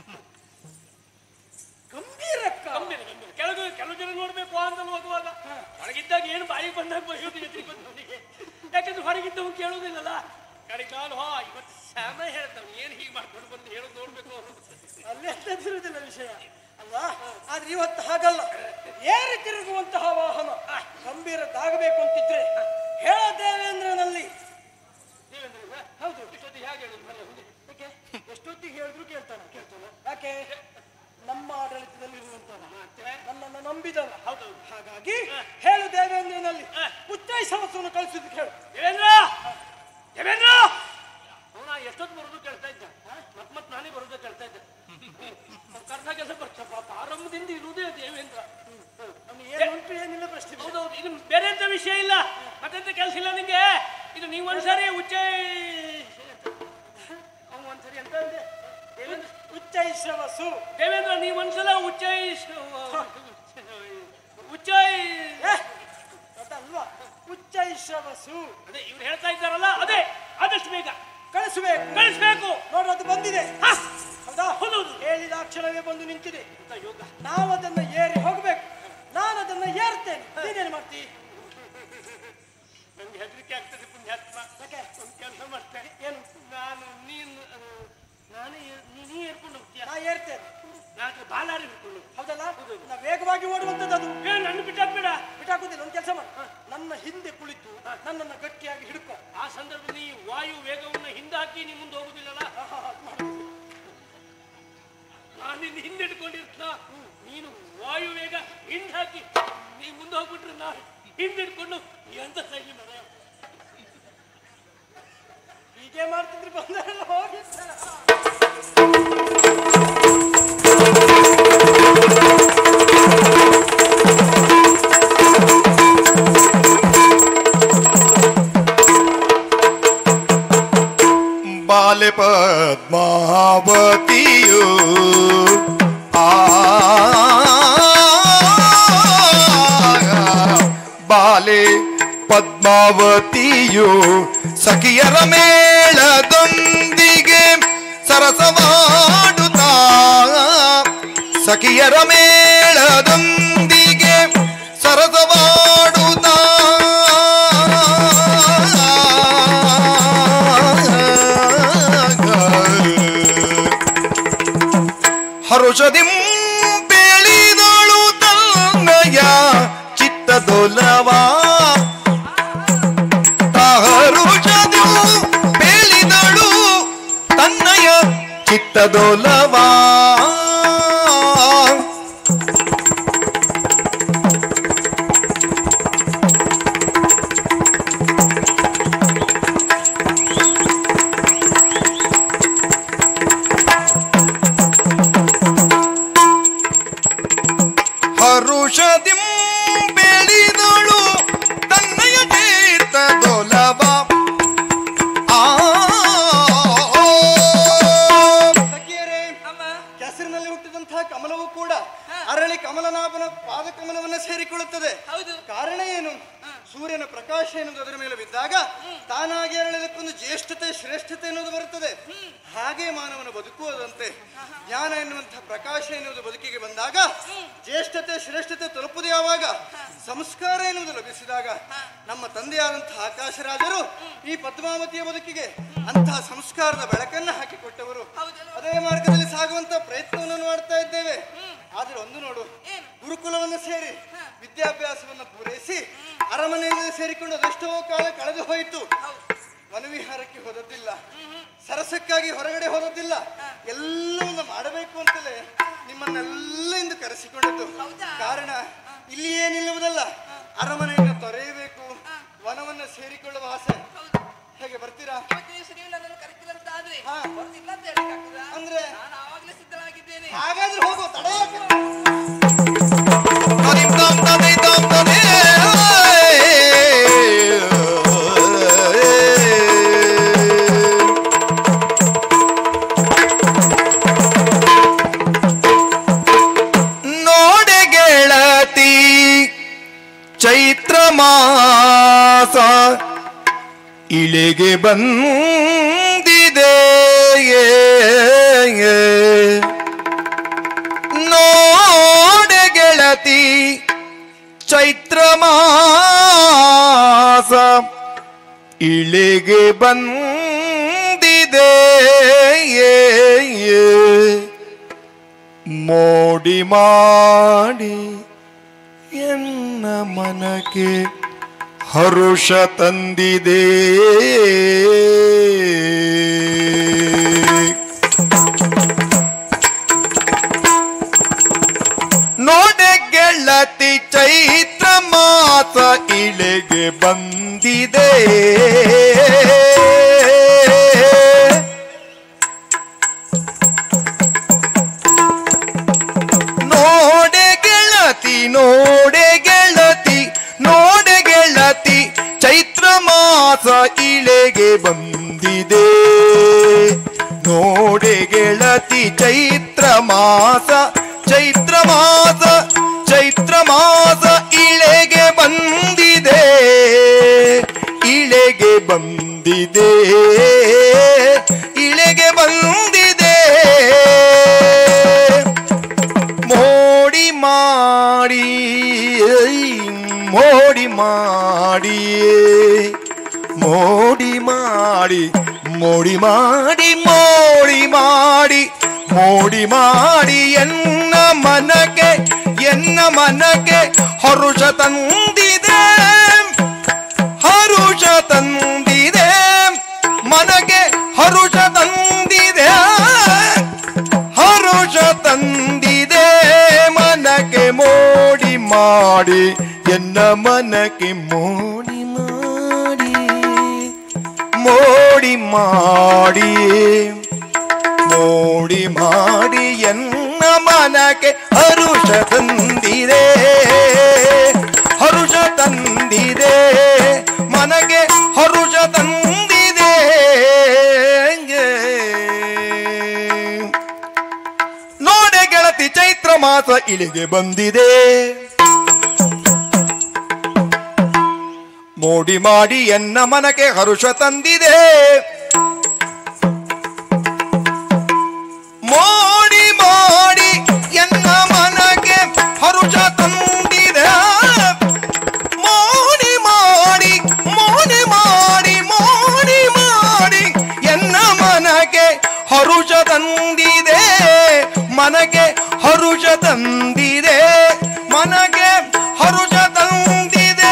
ಗಂಭೀರಕ್ಕ ಗಂಭೀರ ಗಂಭೀರ ಕೆಲವು ಕೆಲವು ಜನ ನೋಡ್ಬೇಕು ವಾಹನದಲ್ಲಿ ಹೋಗುವಾಗ ಒಳಗಿದ್ದಾಗ ಏನು ಬಾಯಿಗೆ ಬಂದಾಗ ಬೈಯೋದು ಎದುರಿಗೆ ಬಂದವನಿಗೆ ಯಾಕಂದ್ರೆ ಹೊರಗಿದ್ದವ್ ಕೇಳೋದಿಲ್ಲಲ್ಲ ಕಡೆಗೆ ನಾನು ಹಾ ಇವತ್ತು ಶ್ಯಾಮ ಹೇಳ್ತಾನೆ ಏನು ಹೀಗೆ ಮಾಡ್ಕೊಂಡು ಬಂದು ಹೇಳೋದು ನೋಡ್ಬೇಕು ಅನ್ನೋದು. ಅಲ್ಲಿ ಅಂತದಿರುವುದಿಲ್ಲ ವಿಷಯ ಅಲ್ವಾ ಆದ್ರೆ ಇವತ್ತು ಹಾಗಲ್ಲ ಏರಿ ತಿರುಗುವಂತಹ ವಾಹನ ಗಂಭೀರದ್ದಾಗಬೇಕು ಅಂತಿದ್ರೆ ಹೇಳ ದೇವೇಂದ್ರನಲ್ಲಿ ದೇವೇಂದ್ರ ಹೌದು ಇಷ್ಟೊತ್ತಿಗೆ ಹೇಗೆ ಹೇಳೋದು ಮರೆ ಹೌದು. ಯಾಕೆ ಎಷ್ಟೊತ್ತಿಗೆ ಹೇಳಿದ್ರು ಕೇಳ್ತಾನೆ ಕೇಳ್ತಾನೆ ಯಾಕೆ ನಮ್ಮ ಆಡಳಿತದಲ್ಲಿ ಇರುವಂತಹ ಮತ್ತೆ ನನ್ನನ್ನು ನಂಬಿದವ ಹೌದೌದು ಹಾಗಾಗಿ ಹೇಳು ದೇವೇಂದ್ರನಲ್ಲಿ ಹ. ಉಚ್ಚೈಸವಸವನ್ನು ಕಳಿಸಿದ್ದು ಹೇಳು ದೇವೇಂದ್ರ ದೇವೇಂದ್ರ ಅವನ ಎಷ್ಟೊತ್ತು ಬರೋದು ಕೇಳ್ತಾ ಇದ್ದ ಮತ್ ಮತ್ ನಾನೇ ಬರೋದು ಕೇಳ್ತಾ ಇದ್ದ ಕರ್ನಾಟಕದ ಬರ್ತ ಪಾಪ ಆರಂಭದಿಂದ ಇರುವುದೇ ದೇವೇಂದ್ರ ಅವನು ಏನು ಉಂಟು ಏನಿಲ್ಲ ಪ್ರಶ್ನೆ ಬೇಡ. ಹೌದೌದು ಇದು ಬೇರೆ ಎಂತ ವಿಷಯ ಇಲ್ಲ ಮತ್ತೆಂತ ಕೆಲಸ ಇಲ್ಲ ನಿಂಗೆ ಇದು ನೀವು ಒಂದ್ಸರಿ ಉಚ್ಚೈ ಅವ್ನು ಒಂದ್ಸರಿ ಎಂತ ಅಂದೆ ದೇವೇಂದ್ರ ಉಚ್ಚೈಸವಸು ದೇವೇಂದ್ರ ನೀವು ಒಂದ್ಸಲ ಉಚ್ಚೈ ಉಚ್ಚೈ ಏ, ಅದಲ್ವಾ ಉಚ್ಚೈಸವಸು ಅದೇ ಇವ್ರು ಹೇಳ್ತಾ ಇದ್ದಾರಲ್ಲ ಅದೇ ಆದಷ್ಟು ಬೇಗ ಕಳಿಸಬೇಕು ಕಳಿಸ್ಬೇಕು ನೋಡು ಅದು ಬಂದಿದೆ ಹಾ, ಹೌದಾ ಹೌದೌದು ಹೇಳಿದ ಕ್ಷಣವೇ ಬಂದು ನಿಂತಿದೆ ಎಂತ ಯೋಗ ನಾವು ಅದನ್ನ ಏರಿ ಹೋಗ್ಬೇಕು ನಾನು ಅದನ್ನ ಏರ್ತೇನೆ ನೀನೇನು ಮಾಡ್ತಿ ನಂಗೆ ಹೆದರಿಕೆ ಆಗ್ತದೆ ಪುಣ್ಯಾತ್ಮ ಯಾಕೆ ಒಂದು ಕೆಲಸ ಮಾಡ್ತೇನೆ ಏನು ನಾನು ನೀನು ಹಾಕಿ ನೀ ಮುಂದೆ ಹೋಗುದಿಲ್ಲಲ್ಲ ನಾನು ನಿನ್ನ ಹಿಂದೆ ಹಿಡ್ಕೊಂಡಿರ್ತ ನೀನು ವಾಯು ವೇಗ ಹಿಂದೆ ಹಾಕಿ ನೀ ಮುಂದೆ ಹೋಗ್ಬಿಟ್ರೆ ನಾ ಹಿಂದೆ ಹಿಡ್ಕೊಂಡು ಎಂತ ಶೈಲಿ ಮರ ಹೀಗೆ ಮಾಡ್ತಿದ್ರೆ ಬಂದರೆಲ್ಲ ಹೋಗಿ ಬಾಲೆ ಪದ್ಮಾವತಿಯು ಆ ಬಾಲೆ ಪದ್ಮಾವತಿಯು ಸಖಿಯರ ಮೇಳದೊಂದಿಗೆ ಸರಸವಾಡುತ್ತಾ ಸಖಿಯರ ಮೇಳದೊಂದಿಗೆ ಸರಸವಾಡುತ್ತಾ ಹರುಷದಿಂ ಬೆಳಿದಳು ತನ್ನಯ ಚಿತ್ತದೊಲವ ಹರುಷದಿ ಬೆಳಿದಳು ತನ್ನಯ ಚಿತ್ತದೊಲವ ಹರುಷದಿಂ ಬೆಳಿದಳು ತನ್ನಯ ಚಿತ್ತದೊಲವ ಆ ಸಖಿಯರೇ ಕೆಸರಿನಲ್ಲಿ ಹುಟ್ಟಿದಂತಹ ಕಮಲವು ಕೂಡ ಅರಳಿ ಕಮಲನಾಭನ ಪಾದ ಕಮಲವನ್ನ ಸೇರಿಕೊಳ್ಳುತ್ತದೆ ಹೌದು ಕಾರಣ ಏನು ಸೂರ್ಯನ ಪ್ರಕಾಶ ಎನ್ನುವುದು ಅದರ ಮೇಲೆ ಬಿದ್ದಾಗ ತಾನಾಗಿ ಅರಳಿದಕ್ಕೊಂದು ಜ್ಯೇಷ್ಠತೆ ಶ್ರೇಷ್ಠತೆ ಎನ್ನುವುದು ಬರುತ್ತದೆ ಹಾಗೆ ಮಾನವನ ಬದುಕುವುದಂತೆ ಜ್ಞಾನ ಎನ್ನುವಂತಹ ಪ್ರಕಾಶ ಎನ್ನುವುದು ಬದುಕಿಗೆ ಬಂದಾಗ ಜ್ಯೇಷ್ಠತೆ ಶ್ರೇಷ್ಠತೆ ತಲುಪುವುದು ಯಾವಾಗ ಸಂಸ್ಕಾರ ಎನ್ನುವುದು ಲಭಿಸಿದಾಗ ನಮ್ಮ ತಂದೆಯಾದಂತಹ ಆಕಾಶರಾಜರು ಈ ಪದ್ಮಾವತಿಯ ಬದುಕಿಗೆ ಅಂತಹ ಸಂಸ್ಕಾರದ ಬೆಳಕನ್ನು ಹಾಕಿಕೊಟ್ಟವರು ಹೌದಲ್ವಾ? ಅದೇ ಮಾರ್ಗದಲ್ಲಿ ಸಾಗುವಂತ ಪ್ರಯತ್ನವನ್ನು ಮಾಡ್ತಾ ಇದ್ದೇವೆ ಆದ್ರೆ ಒಂದು ನೋಡು ಏನು? ಗುರುಕುಲವನ್ನು ಸೇರಿ ವಿದ್ಯಾಭ್ಯಾಸವನ್ನು ಪೂರೈಸಿ ಅರಮನೆಯಲ್ಲಿ ಸೇರಿಕೊಂಡು ಅದೆಷ್ಟೋ ಕಾಲ ಕಳೆದು ಹೋಯಿತು ವನವಿಹಾರಕ್ಕೆ ಹೋದದ್ದಿಲ್ಲ ಸರಸಕ್ಕಾಗಿ ಹೊರಗಡೆ ಹೋದದ್ದಿಲ್ಲ ಎಲ್ಲವನ್ನ ಮಾಡಬೇಕು ಅಂತಲೇ ನಿಮ್ಮನ್ನೆಲ್ಲ ಇಂದು ಕರೆಸಿಕೊಂಡದ್ದು ಹೌದಾ? ಕಾರಣ ಇಲ್ಲಿ ಏನಿಲ್ಲುವುದಲ್ಲ ಅರಮನೆಯನ್ನು ತೊರೆಯಬೇಕು ವನವನ್ನ ಸೇರಿಕೊಳ್ಳುವ ಆಸೆ ಹೇಗೆ ಬರ್ತೀರಾ ಇವತ್ತು ದಿವಸ ನೀವು ನನ್ನನ್ನು ಕರೆಕ್ಟಿಲ್ಲ ಅಂತ ಆದ್ರೆ ಹಾ. ಬರ್ತಿಲ್ಲ ಅಂತ ಹೇಳಿಕ್ಕಾಗ್ತದಾ? ಅಂದ್ರೆ? ನಾನು ಆವಾಗಲೇ ಸಿದ್ಧನಾಗಿದ್ದೇನೆ ಹಾಗಾದ್ರೆ ಹೋಗೋ ತಡ ಯಾಕೆ? ತದಿಂ ತಂ ತದಿ ತಂ ತದಿ. ನೋಡೆ ಗೆಳತಿ ಚೈತ್ರ ಮಾಸ ಇಳೆಗೆ ಬಂದಿದೆ ನೋಡೆ ಗೆಳತಿ ಚೈತ್ರ ಮಾಸ ಇಳೆಗೆ ಬಂದಿದೆ ಮೋಡಿ ಮಾಡಿ ಎನ್ನ ಮನಕ್ಕೆ ಹರುಷ ತಂದಿದೆ ನೋಡೆ ಗೆಳತಿ ಚೈತ್ರ ಮಾಸ ಇಳೆಗೆ ಬಂದಿದೆ ನೋಡೆ ಗೆಳತಿ ನೋಡೆ ಗೆಳತಿ ನೋಡೆ ಗೆಳತಿ ಚೈತ್ರ ಮಾಸ ಇಳೆಗೆ ಬಂದಿದೆ ನೋಡೆ ಗೆಳತಿ ಚೈತ್ರ ಮಾಸ ಚೈತ್ರ ಮಾಸ ಚೈತ್ರ ಮಾಸ ಇಳೆಗೆ ಬಂದಿದೆ ಇಳೆಗೆ ಬಂದಿದೆ ಇಳೆಗೆ ಬಂದಿದೆ ಮೋಡಿ ಮಾಡಿ ಮೋಡಿ ಮಾಡಿ ಮೋಡಿ ಮಾಡಿ ಮೋಡಿ ಮಾಡಿ ಮೋಡಿ ಮಾಡಿ ಮೋಡಿ ಮಾಡಿ ಎನ್ನ ಮನಕ್ಕೆ ಎನ್ನ ಮನಕ್ಕೆ ಹರುಷ ತಂದಿದೆ ಹರುಷ ತಂದಿದೆ ಮನಗೆ ಹರುಷ ಮಾಡಿ ಎನ್ನ ಮನಕ್ಕೆ ಮೋಡಿ ಮಾಡಿ ಮೋಡಿ ಮಾಡಿ ಮೋಡಿ ಮಾಡಿ ಎನ್ನ ಮನಕ್ಕೆ ಹರುಷ ತಂದಿರೆ ಹರುಷ ತಂದಿದೆ ಮನಗೆ ಹರುಷ ತಂದಿದೆ ನೋಡೆ ಗೆಳತಿ ಚೈತ್ರ ಮಾಸ ಇಳಿಗೆ ಬಂದಿದೆ ಮೋಡಿ ಮಾಡಿ ಎನ್ನ ಮನಕ್ಕೆ ಹರುಷ ತಂದಿದೆ ಮೋಡಿ ಮಾಡಿ ಎನ್ನ ಮನಕ್ಕೆ ಹರುಷ ತಂದಿದೆ ಮೋಡಿ ಮಾಡಿ ಮೋಡಿ ಮಾಡಿ ಮೋಡಿ ಮಾಡಿ ಎನ್ನ ಮನಕ್ಕೆ ಹರುಷ ತಂದಿದೆ ಮನಗೆ ಹರುಷ ತಂದಿದೆ ಮನಗೆ ಹರುಷ ತಂದಿದೆ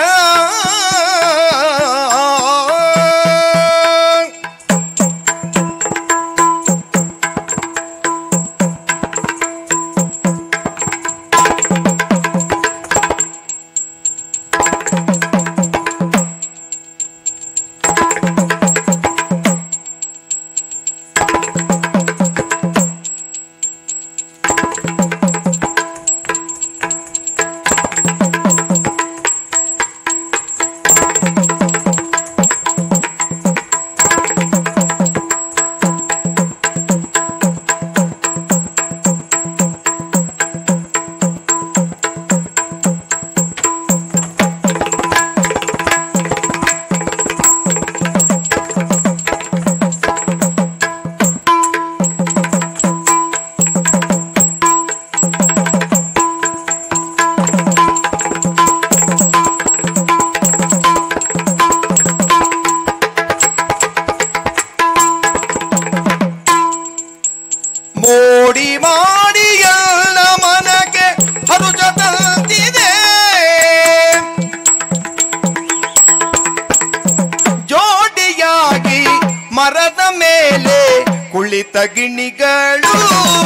ಮೋಡಿ ಮಾಡಿ ಎಲ್ಲ ಮನಕ್ಕೆ ಹರುಷ ತಂದಿದೆ ಜೋಡಿಯಾಗಿ ಮರದ ಮೇಲೆ ಕುಳಿತ ಗಿಣಿಗಳು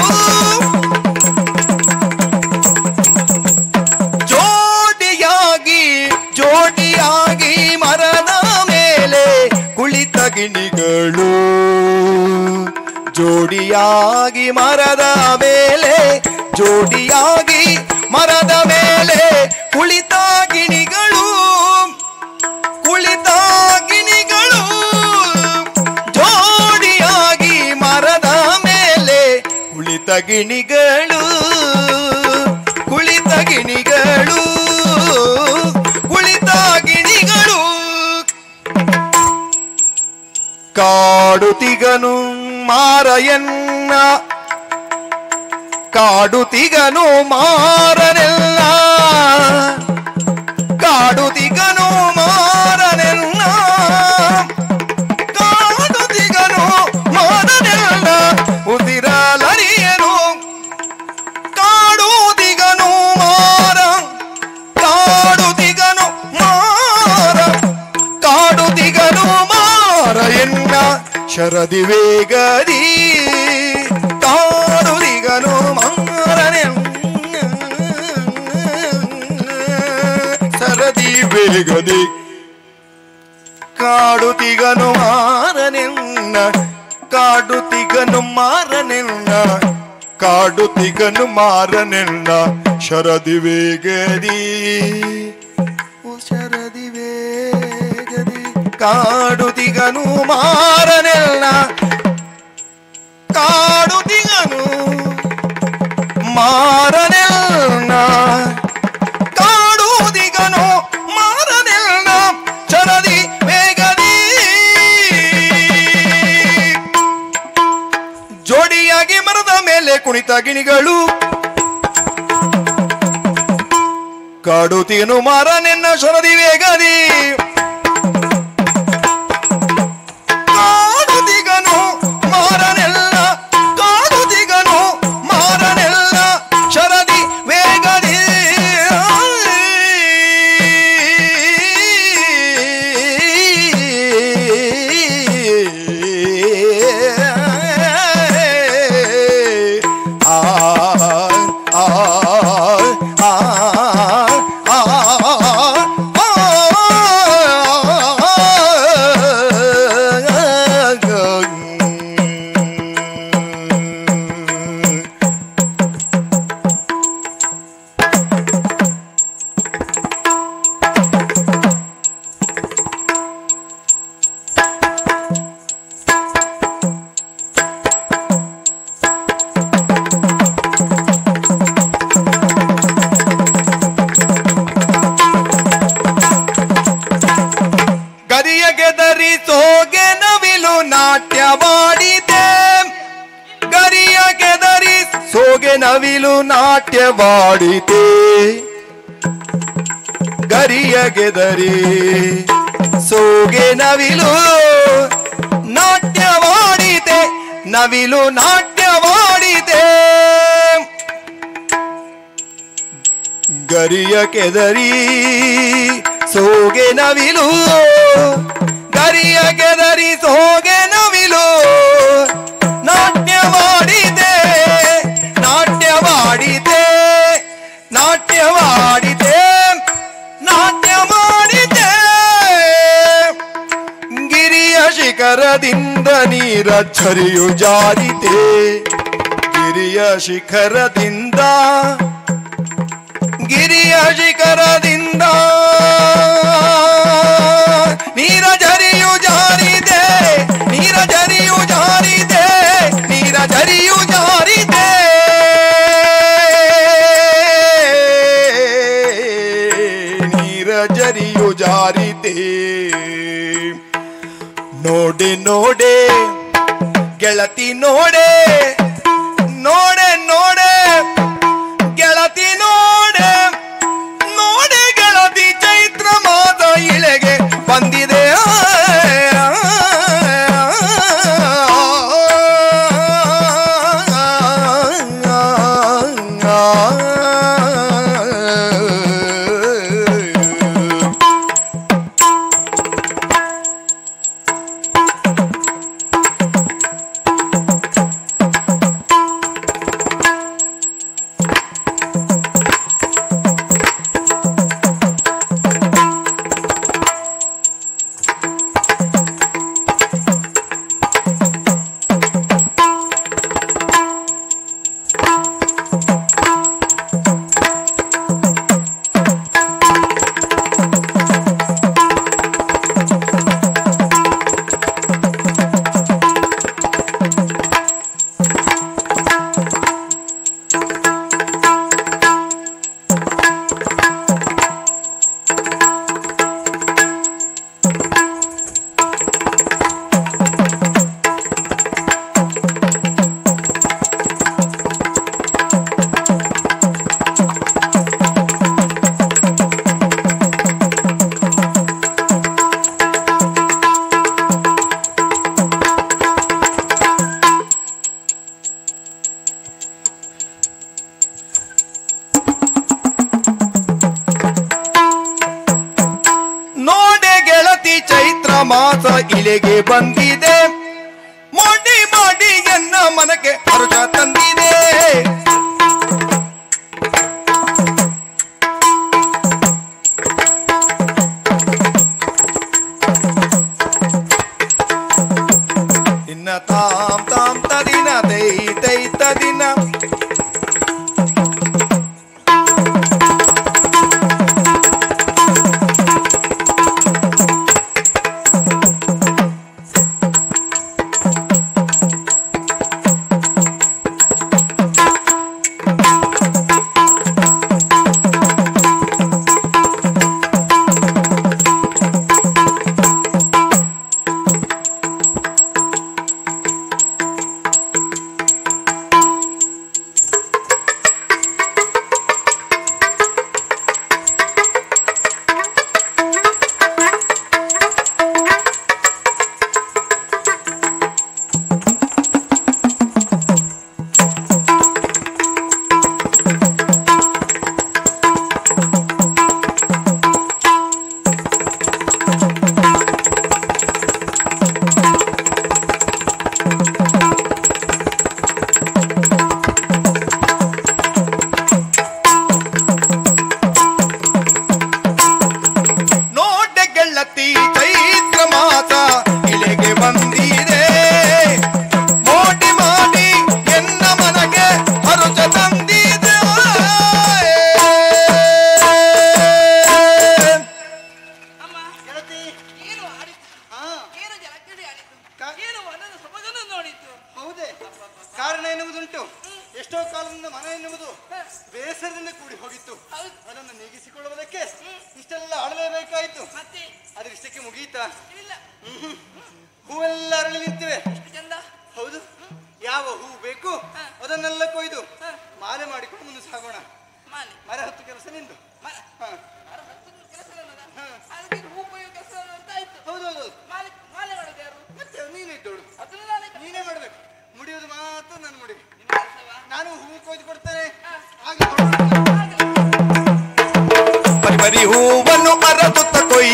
ಜೋಡಿಯಾಗಿ ಜೋಡಿಯಾಗಿ ಮರದ ಮೇಲೆ ಕುಳಿತ ಗಿಣಿಗಳು ಜೋಡಿಯಾಗಿ ಮರದ ಮೇಲೆ ಜೋಡಿಯಾಗಿ ಮರದ ಮೇಲೆ ಕುಳಿತ ಗಿಣಿಗಳು ಕುಳಿತ ಗಿಣಿಗಳು ಜೋಡಿಯಾಗಿ ಮರದ ಮೇಲೆ ಕುಳಿತ ಗಿಣಿಗಳು ಕುಳಿತ ಗಿಣಿಗಳು ಕುಳಿತ ಗಿಣಿಗಳು ಕಾಡುತಿಗನು ಮಾರಯನ್ನ ಕಾಡುತಿಗನು ಮಾರನೆಲ್ಲ ಕಾಡುತಿಗನು ಮಾರನೆಲ್ಲ ಕಾಡುತಿಗನು ಮಾರನೆಲ್ಲ ಉಸಿರಲರಿಯನು ಕಾಡುತಿಗನು ಮಾರ ಕಾಡುತಿಗನು ಮಾರ ಕಾಡುತಿಗನು ಮಾರ ಎನ್ನ ಶರದಿ ವೇಗದಿ ಕಾಡುತಿಗನು ಮಾರನೆ ಸರದಿ ವೇಗದಿ ಕಾಡುತಿಗನು ಮಾರನೆನ್ನ ಕಾಡುತಿಗನು ಮಾರನೆನ್ನ ಕಾಡುತಿಗನು ಮಾರನೆನ್ನ ಶರದಿ ವೇಗದಿ ಓ ಶರದಿ ವೇಗದಿ ಕಾಡುತಿಗನು ಮಾರನೆಲ್ಲ ಕಾಡುತಿಗನು ಮಾರನೆಲ್ಲ ಕಾಡುತಿಗನು ಮಾರನೆಲ್ಲ ಶರದಿ ವೇಗದಿ ಜೋಡಿಯಾಗಿ ಮರದ ಮೇಲೆ ಕುಣಿತ ಗಿಣಿಗಳು ಕಾಡುತ್ತೀನು ಮಾರನೆನ್ನ ಶರದಿ ವೇಗದಿ ಕಾಡುತ್ತಿಗನು ಮಾರನೆಲ್ಲ ಕಾಡುತ್ತಿಗನು ಮಾರನೆಲ್ಲ ಶರದಿ ವೇಗದಿ ಆ ಆ ಆ ಸೋಗೆ ನವಿಲು ನಾಟ್ಯವಾಡಿದೆ ಗರಿಯ ಕೆದರಿ ಸೋಗೆ ನವಿಲು ನಾಟ್ಯವಾಡಿದೆ ಗರಿಯ ಗೆದರಿ ಸೋಗೆ ನವಿಲು ನಾಟ್ಯವಾಡಿದೆ ನವಿಲು ನಾಟ್ಯವಾಡಿದೆ ಗರಿಯ ಕೆದರಿ ಸೋಗೆ ನವಿಲು ಗರಿಯ ಕೆದರಿ ಸೋಗೆ ನವಿಲು ನಾಟ್ಯವಾಡಿದೆ ನಾಟ್ಯವಾಡಿದೆ ನಾಟ್ಯವಾಡಿದೆ ನಾಟ್ಯ ಮಾಡಿದೆ ಗಿರಿಯ ಶಿಖರದಿಂದ ನೀರ ಝರಿಯು ಜಾರಿದೆ ಗಿರಿಯ ಶಿಖರದಿಂದ ಗಿರಿಯ ಶಿಖರದಿಂದ ನೀರ ಝರಿಯು ಜಾರಿದೆ ನೀರ ಝರಿಯು ಜಾರಿದೆ ನೀರ ಝರಿಯು ಜಾರಿದೆ ನೀರ ಝರಿಯು ಜಾರಿದೆ ನೋಡೆ ನೋಡೆ ಗೆಳತಿ ನೋಡೆ ನೋಡೆ ನೋಡೆ ಗೆಳತಿ ನೋಡೆ ನೋಡೆ ಗೆಳತಿ ಚೈತ್ರ ಮಾದ ಇಳೆಗೆ ಬಂದಿದೆ ನೋಡೆ ಗೆಳತಿ ಚೈತ್ರ ಮಾಸ ಇಲೆಗೆ ಬಂದಿದೆ ಮಾಡಿ ಮಾಡಿ ಎನ್ನ ಮನಕ್ಕೆ ಹರುಷ ತಂದಿದೆ ಇನ್ನ ತಾಮ್ ತಾಮ್ ತದಿನ ದೈ ದೈ ತದಿನ ನೋಡೆ ಗೆಳತಿ ಚೈತ್ರ ಮಾಸ ಇಲೆಗೆ ಬಂದಿದೆ ಮೋಡಿ ಮಾಡಿ ಎನ್ನ ಮನಗೆ ಹರುಷ ತಂದಿದೆ ಅಮ್ಮ ಗೆಳತಿ ಏನು ಆಡಿತು ಹಾ ಏನು ಜಲಕ್ರೀಡೆ ಆಡಿತು ಕ- ಏನು ವನದ ಸೊಬಗನ್ನು ನೋಡಿತು ಹೌದೇ ಕಾರಣ ಎನ್ನುವುದುಂಟು ಹ್ಮ್. ಎಷ್ಟೋ ಕಾಲದಿಂದ ಮನ ಎನ್ನುವುದು ಬೇಸರದಿಂದ ಕೂಡಿ ಹೋಗಿತ್ತು ಹೌದು. ಅದನ್ನು ನೀಗಿಸಿಕೊಳ್ಳುವುದಕ್ಕೆ ಇಷ್ಟೆಲ್ಲ ಆಡಲೇಬೇಕಾಯಿತು ಮತ್ತೆ ಅದ್ರ ಇಷ್ಟಕ್ಕೆ ಮುಗೀತಾ ಇಲ್ಲ ಹೂವೆಲ್ಲ ಅರಳಿ ನಿಂತಿವೆ ಎಷ್ಟು ಚಂದ ಹೌದು ಯಾವ ಹೂ ಬೇಕು ಹ. ಅದನ್ನೆಲ್ಲ ಕೊಯ್ದು ಹ. ಮಾಲೆ ಮಾಡಿಕೊಂಡು ಮುಂದೆ ಸಾಗೋಣ ಮಾಲೆ ಮರ ಹತ್ತು ಕೆಲಸ ನಿಂದು ಮರ ಹ. ಮರ ಹತ್ತುದು ಕೆಲಸ ನನ್ನದ? ಹ. ಅದಕ್ಕೆ ಹೂ ಕೊಯ್ಯೋ ಕೆಲಸ ಅಂತ ಆಯ್ತು ಹೌದೌದು ಮಾಲೆ ಮಾಲೆ ಮಾಡೋದು ಯಾರು ಮತ್ತೆ ನೀನೇ ಇದ್ದೋಳು ಅದನ್ನ ನಾನೇ ಕ- ನೀನೇ ಮಾಡ್ಬೇಕು ಮುಡಿಯೋದು ಮಾತ್ರ ನಾನು ಮುಡಿ ನಿನ್ನ ಕೆಲಸವಾ? ನಾನು ಹೂ ಕೊಯ್ದು ಕೊಡ್ತೇನೆ ಹ. ಹಾಗೆ ಹಾಗೆ. ಪರಿಮರಿ ಹೂವನ್ನು ಅರಸುತ್ತ ಕೊಯ್ದು